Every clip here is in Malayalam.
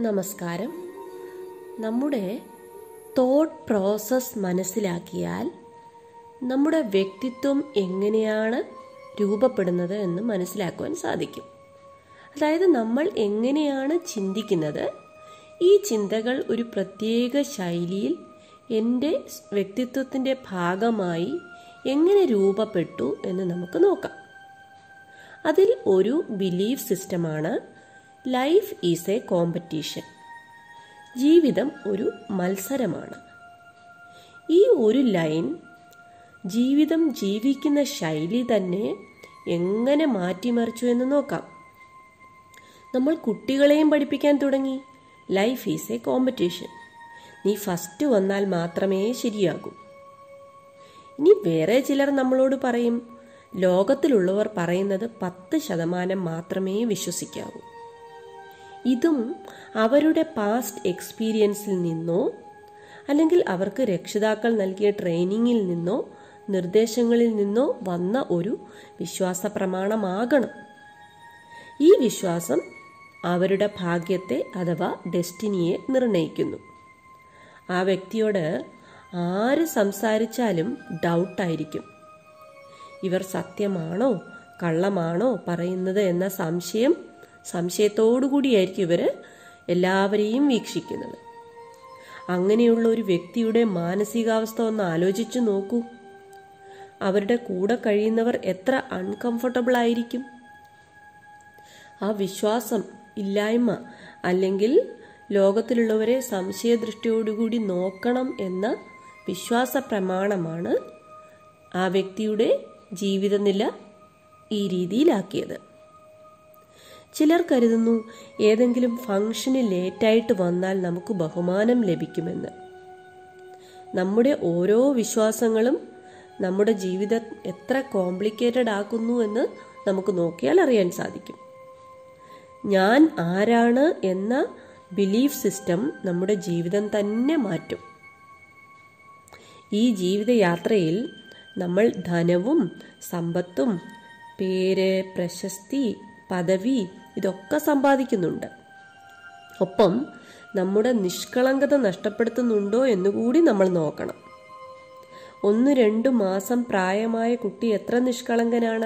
നമസ്കാരം നമ്മുടെ തോട്ട് പ്രോസസ് മനസ്സിലാക്കിയാൽ നമ്മുടെ വ്യക്തിത്വം എങ്ങനെയാണ് രൂപപ്പെടുന്നത് എന്ന് മനസ്സിലാക്കുവാൻ സാധിക്കും അതായത് നമ്മൾ എങ്ങനെയാണ് ചിന്തിക്കുന്നത് ഈ ചിന്തകൾ ഒരു പ്രത്യേക ശൈലിയിൽ എൻ്റെ വ്യക്തിത്വത്തിൻ്റെ ഭാഗമായി എങ്ങനെ രൂപപ്പെട്ടു എന്ന് നമുക്ക് നോക്കാം അതിൽ ഒരു ബിലീഫ് സിസ്റ്റമാണ് ലൈഫ് ഈസ് എ കോമ്പറ്റീഷൻ ജീവിതം ഒരു മത്സരമാണ് ഈ ഒരു ലൈൻ ജീവിതം ജീവിക്കുന്ന ശൈലി തന്നെ എങ്ങനെ മാറ്റിമറിച്ചു എന്ന് നോക്കാം നമ്മൾ കുട്ടികളെയും പഠിപ്പിക്കാൻ തുടങ്ങി ലൈഫ് ഈസ് എ കോമ്പറ്റീഷൻ നീ ഫസ്റ്റ് വന്നാൽ മാത്രമേ ശരിയാകൂ ഇനി വേറെ ചിലർ നമ്മളോട് പറയും ലോകത്തിലുള്ളവർ പറയുന്നത് പത്ത് ശതമാനം മാത്രമേ വിശ്വസിക്കാവൂ ഇതും അവരുടെ പാസ്റ്റ് എക്സ്പീരിയൻസിൽ നിന്നോ അല്ലെങ്കിൽ അവർക്ക് രക്ഷിതാക്കൾ നൽകിയ ട്രെയിനിങ്ങിൽ നിന്നോ നിർദ്ദേശങ്ങളിൽ നിന്നോ വന്ന ഒരു വിശ്വാസ പ്രമാണമാകണം ഈ വിശ്വാസം അവരുടെ ഭാഗ്യത്തെ അഥവാ ഡെസ്റ്റിനിയെ നിർണയിക്കുന്നു ആ വ്യക്തിയോട് ആര് സംസാരിച്ചാലും ഡൗട്ടായിരിക്കും ഇവർ സത്യമാണോ കള്ളമാണോ പറയുന്നത് എന്ന സംശയം സംശയത്തോടുകൂടിയായിരിക്കും ഇവർ എല്ലാവരെയും വീക്ഷിക്കുന്നത് അങ്ങനെയുള്ള ഒരു വ്യക്തിയുടെ മാനസികാവസ്ഥ ഒന്ന് ആലോചിച്ചു നോക്കൂ അവരുടെ കൂടെ കഴിയുന്നവർ എത്ര അൺകംഫർട്ടബിൾ ആയിരിക്കും ആ വിശ്വാസം ഇല്ലായ്മ അല്ലെങ്കിൽ ലോകത്തിലുള്ളവരെ സംശയദൃഷ്ടിയോടുകൂടി നോക്കണം എന്ന വിശ്വാസ പ്രമാണമാണ് ആ വ്യക്തിയുടെ ജീവിതനില ഈ രീതിയിലാക്കിയത് ചിലർ കരുതുന്നു ഏതെങ്കിലും ഫംഗ്ഷന് ലേറ്റായിട്ട് വന്നാൽ നമുക്ക് ബഹുമാനം ലഭിക്കുമെന്ന് നമ്മുടെ ഓരോ വിശ്വാസങ്ങളും നമ്മുടെ ജീവിതം എത്ര കോംപ്ലിക്കേറ്റഡ് ആക്കുന്നു എന്ന് നമുക്ക് നോക്കിയാൽ അറിയാൻ സാധിക്കും ഞാൻ ആരാണ് എന്ന ബിലീഫ് സിസ്റ്റം നമ്മുടെ ജീവിതം തന്നെ മാറ്റും ഈ ജീവിതയാത്രയിൽ നമ്മൾ ധനവും സമ്പത്തും പേര് പ്രശസ്തി പദവി ഇതൊക്കെ സമ്പാദിക്കുന്നുണ്ട് ഒപ്പം നമ്മുടെ നിഷ്കളങ്കത നഷ്ടപ്പെടുത്തുന്നുണ്ടോ എന്നുകൂടി നമ്മൾ നോക്കണം ഒന്ന് രണ്ടു മാസം പ്രായമായ കുട്ടി എത്ര നിഷ്കളങ്കനാണ്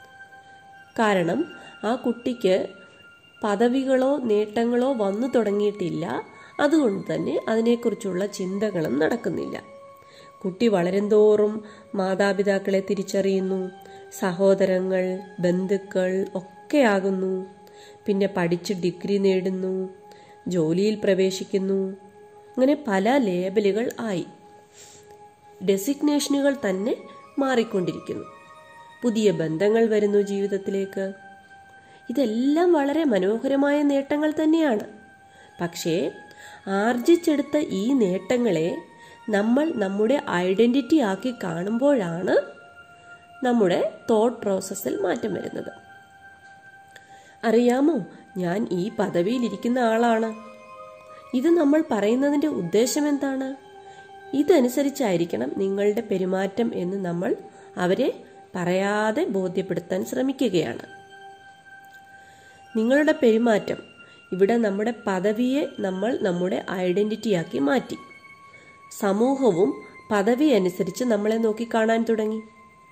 കാരണം ആ കുട്ടിക്ക് പദവികളോ നേട്ടങ്ങളോ വന്നു തുടങ്ങിയിട്ടില്ല അതുകൊണ്ട് തന്നെ അതിനെക്കുറിച്ചുള്ള ചിന്തകളും നടക്കുന്നില്ല കുട്ടി വളരുംതോറും മാതാപിതാക്കളെ തിരിച്ചറിയുന്നു സഹോദരങ്ങൾ ബന്ധുക്കൾ ഒക്കെയാകുന്നു പിന്നെ പഠിച്ച് ഡിഗ്രി നേടുന്നു ജോലിയിൽ പ്രവേശിക്കുന്നു അങ്ങനെ പല ലേബലുകൾ ആയി ഡെസിഗ്നേഷനുകൾ തന്നെ മാറിക്കൊണ്ടിരിക്കുന്നു പുതിയ ബന്ധങ്ങൾ വരുന്നു ജീവിതത്തിലേക്ക് ഇതെല്ലാം വളരെ മനോഹരമായ നേട്ടങ്ങൾ തന്നെയാണ് പക്ഷേ ആർജിച്ചെടുത്ത ഈ നേട്ടങ്ങളെ നമ്മൾ നമ്മുടെ ഐഡന്റിറ്റി ആക്കി കാണുമ്പോഴാണ് നമ്മുടെ തോട്ട് പ്രോസസ്സിൽ മാറ്റം വരുന്നത് അറിയാമോ ഞാൻ ഈ പദവിയിലിരിക്കുന്ന ആളാണ് ഇത് നമ്മൾ പറയുന്നതിൻ്റെ ഉദ്ദേശം എന്താണ് ഇതനുസരിച്ചായിരിക്കണം നിങ്ങളുടെ പെരുമാറ്റം എന്ന് നമ്മൾ അവരെ പറയാതെ ബോധ്യപ്പെടുത്താൻ ശ്രമിക്കുകയാണ് നിങ്ങളുടെ പെരുമാറ്റം ഇവിടെ നമ്മുടെ പദവിയെ നമ്മൾ നമ്മുടെ ഐഡന്റിറ്റിയാക്കി മാറ്റി സമൂഹവും പദവി അനുസരിച്ച് നമ്മളെ നോക്കിക്കാണാൻ തുടങ്ങി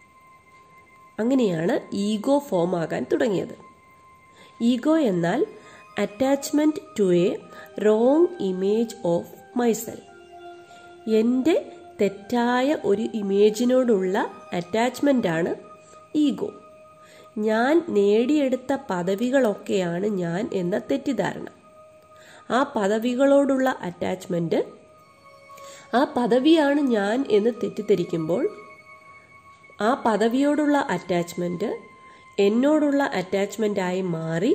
അങ്ങനെയാണ് ഈഗോ ഫോം ആകാൻ തുടങ്ങിയത് ഈഗോ എന്നാൽ attachment to a wrong image of myself എൻ്റെ തെറ്റായ ഒരു ഇമേജിനോടുള്ള അറ്റാച്ച്മെൻ്റാണ് ഈഗോ ഞാൻ നേടിയെടുത്ത പദവികളൊക്കെയാണ് ഞാൻ എന്ന തെറ്റിദ്ധാരണ ആ പദവികളോടുള്ള അറ്റാച്ച്മെൻറ്റ് ആ പദവിയാണ് ഞാൻ എന്ന് തെറ്റിദ്ധരിക്കുമ്പോൾ ആ പദവിയോടുള്ള അറ്റാച്ച്മെൻറ്റ് എന്നോടുള്ള അറ്റാച്ച്മെൻ്റായി മാറി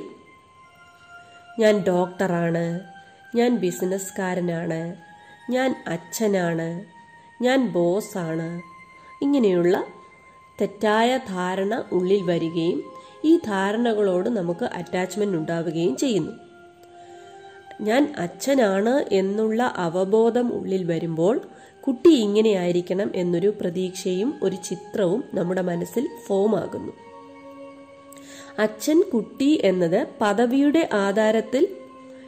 ഞാൻ ഡോക്ടറാണ് ഞാൻ ബിസിനസ്സുകാരനാണ് ഞാൻ അച്ഛനാണ് ഞാൻ ബോസാണ് ഇങ്ങനെയുള്ള തെറ്റായ ധാരണ ഉള്ളിൽ വരികയും ഈ ധാരണകളോട് നമുക്ക് അറ്റാച്ച്മെന്റ് ഉണ്ടാവുകയും ചെയ്യുന്നു ഞാൻ അച്ഛനാണ് എന്നുള്ള അവബോധം ഉള്ളിൽ വരുമ്പോൾ കുട്ടി ഇങ്ങനെയായിരിക്കണം എന്നൊരു പ്രതീക്ഷയും ഒരു ചിത്രവും നമ്മുടെ മനസ്സിൽ ഫോം ആകുന്നു അച്ഛൻ കുട്ടി എന്നത് പദവിയുടെ ആധാരത്തിൽ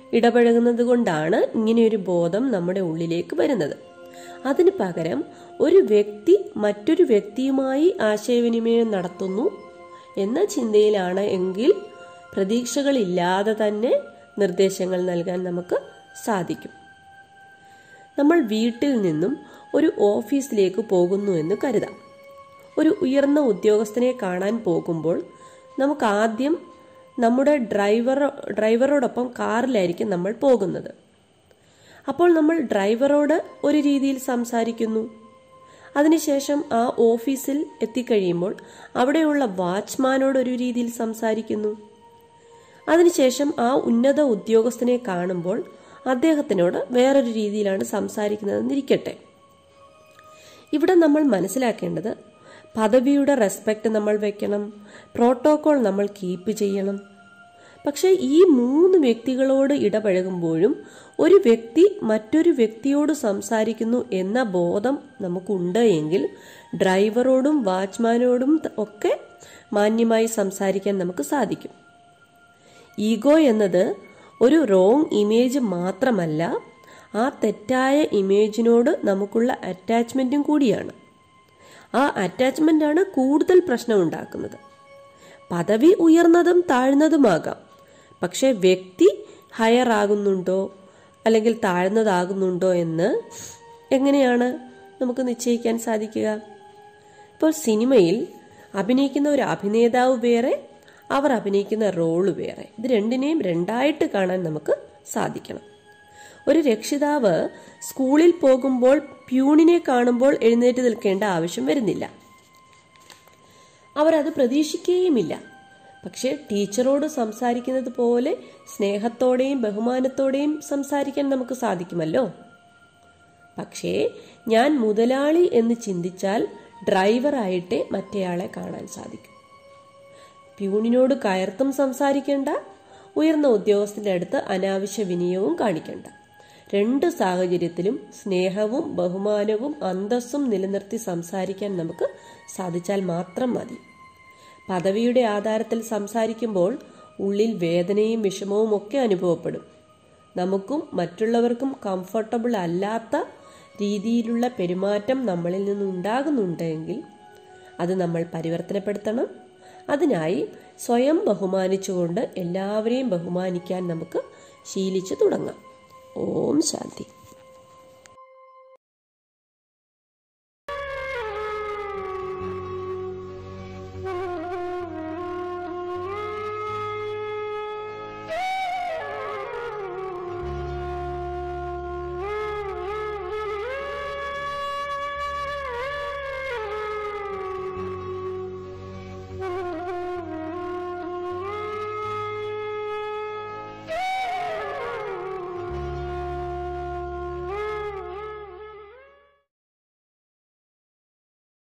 ഇടപഴകുന്നത് കൊണ്ടാണ് ഇങ്ങനെയൊരു ബോധം നമ്മുടെ ഉള്ളിലേക്ക് വരുന്നത് അതിന് പകരം ഒരു വ്യക്തി മറ്റൊരു വ്യക്തിയുമായി ആശയവിനിമയം നടത്തുന്നു എന്ന ചിന്തയിലാണ് എങ്കിൽ പ്രതീക്ഷകളില്ലാതെ തന്നെ നിർദ്ദേശങ്ങൾ നൽകാൻ നമുക്ക് സാധിക്കും നമ്മൾ വീട്ടിൽ നിന്നും ഒരു ഓഫീസിലേക്ക് പോകുന്നു എന്ന് കരുതാം ഒരു ഉയർന്ന ഉദ്യോഗസ്ഥനെ കാണാൻ പോകുമ്പോൾ നമുക്ക് ആദ്യം നമ്മുടെ ഡ്രൈവർ ഡ്രൈവറോടൊപ്പം കാറിലായിരിക്കും നമ്മൾ പോകുന്നത് അപ്പോൾ നമ്മൾ ഡ്രൈവറോട് ഒരു രീതിയിൽ സംസാരിക്കുന്നു അതിനുശേഷം ആ ഓഫീസിൽ എത്തിക്കഴിയുമ്പോൾ അവിടെയുള്ള വാച്ച്മാനോട് ഒരു രീതിയിൽ സംസാരിക്കുന്നു അതിനുശേഷം ആ ഉന്നത ഉദ്യോഗസ്ഥനെ കാണുമ്പോൾ അദ്ദേഹത്തിനോട് വേറൊരു രീതിയിലാണ് സംസാരിക്കുന്നതെന്നിരിക്കട്ടെ ഇവിടെ നമ്മൾ മനസ്സിലാക്കേണ്ടത് പദവിയുടെ റെസ്പെക്റ്റ് നമ്മൾ വെക്കണം പ്രോട്ടോകോൾ നമ്മൾ കീപ്പ് ചെയ്യണം പക്ഷേ ഈ മൂന്ന് വ്യക്തികളോട് ഇടപഴകുമ്പോഴും ഒരു വ്യക്തി മറ്റൊരു വ്യക്തിയോട് സംസാരിക്കുന്നു എന്ന ബോധം നമുക്കുണ്ട് എങ്കിൽ ഡ്രൈവറോടും വാച്ച്മാനോടും ഒക്കെ മാന്യമായി സംസാരിക്കാൻ നമുക്ക് സാധിക്കും ഈഗോ എന്നത് ഒരു റോങ് ഇമേജ് മാത്രമല്ല ആ തെറ്റായ ഇമേജിനോട് നമുക്കുള്ള അറ്റാച്ച്മെന്റും കൂടിയാണ് ആ അറ്റാച്ച്മെന്റാണ് കൂടുതൽ പ്രശ്നം ഉണ്ടാക്കുന്നത് പദവി ഉയർന്നതും താഴ്ന്നതുമാകാം പക്ഷെ വ്യക്തി ഹയർ ആകുന്നുണ്ടോ അല്ലെങ്കിൽ താഴ്ന്നതാകുന്നുണ്ടോ എന്ന് എങ്ങനെയാണ് നമുക്ക് നിശ്ചയിക്കാൻ സാധിക്കുക ഇപ്പോൾ സിനിമയിൽ അഭിനയിക്കുന്ന ഒരു അഭിനേതാവ് വേറെ അവർ അഭിനയിക്കുന്ന റോള് വേറെ ഇത് രണ്ടിനെയും രണ്ടായിട്ട് കാണാൻ നമുക്ക് സാധിക്കണം ഒരു രക്ഷിതാവ് സ്കൂളിൽ പോകുമ്പോൾ പ്യൂണിനെ കാണുമ്പോൾ എഴുന്നേറ്റ് നിൽക്കേണ്ട ആവശ്യം വരുന്നില്ല അവരത് പ്രതീക്ഷിക്കുകയുമില്ല പക്ഷേ ടീച്ചറോട് സംസാരിക്കുന്നത് പോലെ സ്നേഹത്തോടെയും ബഹുമാനത്തോടെയും സംസാരിക്കാൻ നമുക്ക് സാധിക്കുമല്ലോ പക്ഷേ ഞാൻ മുതലാളി എന്ന് ചിന്തിച്ചാൽ ഡ്രൈവറായിട്ടേ മറ്റേയാളെ കാണാൻ സാധിക്കും പ്യൂണിനോട് കയർത്തും സംസാരിക്കേണ്ട ഉയർന്ന ഉദ്യോഗസ്ഥന്റെ അടുത്ത് അനാവശ്യ വിനിയോഗവും കാണിക്കേണ്ട രണ്ട് സാഹചര്യത്തിലും സ്നേഹവും ബഹുമാനവും അന്തസ്സും നിലനിർത്തി സംസാരിക്കാൻ നമുക്ക് സാധിച്ചാൽ മാത്രം മതി പദവിയുടെ ആധാരത്തിൽ സംസാരിക്കുമ്പോൾ ഉള്ളിൽ വേദനയും വിഷമവും ഒക്കെ അനുഭവപ്പെടും നമുക്കും മറ്റുള്ളവർക്കും കംഫർട്ടബിൾ അല്ലാത്ത രീതിയിലുള്ള പെരുമാറ്റം നമ്മളിൽ നിന്നുണ്ടാകുന്നുണ്ടെങ്കിൽ അത് നമ്മൾ പരിവർത്തനപ്പെടുത്തണം അതിനായി സ്വയം ബഹുമാനിച്ചുകൊണ്ട് എല്ലാവരെയും ബഹുമാനിക്കാൻ നമുക്ക് ശീലിച്ചു തുടങ്ങാം ഓം ശാന്തി